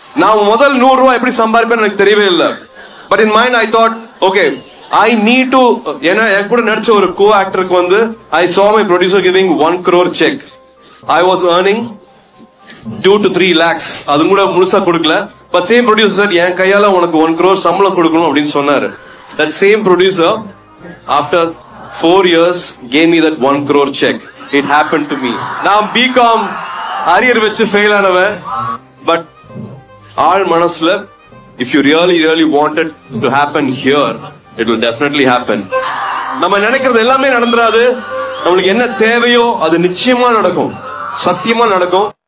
நான் முதல் நூறு ரூபாய் எப்படி சம்பாதிப்பேன்னு எனக்கு தெரியவே இல்லை but in mind I thought okay I need to ஏன்னா என் கூட நடிச்ச ஒரு கோ ஆக்டருக்கு வந்து I saw my producer giving one crore cheque I was earning two to three lakhs அது கூட முழுசா கொடுக்கல பட் சேம் ப்ரொடியூசர் என் கையால உனக்கு ஒன் crore சம்பளம் கொடுக்கணும் அப்படின்னு சொன்னாரு that same producer after four years came me that one crore cheque it happen to me நான் பிகாம் அரியர் வச்சு ஃபெயில் ஆனவன் பட் ஆள் மனசுல if you really really wanted to happen here it will definitely happen நம்ம நினைக்கிறது எல்லாமே நடந்துராது நம்மளுக்கு என்ன தேவையோ அது நிச்சயமா நடக்கும் சத்தியமா நடக்கும்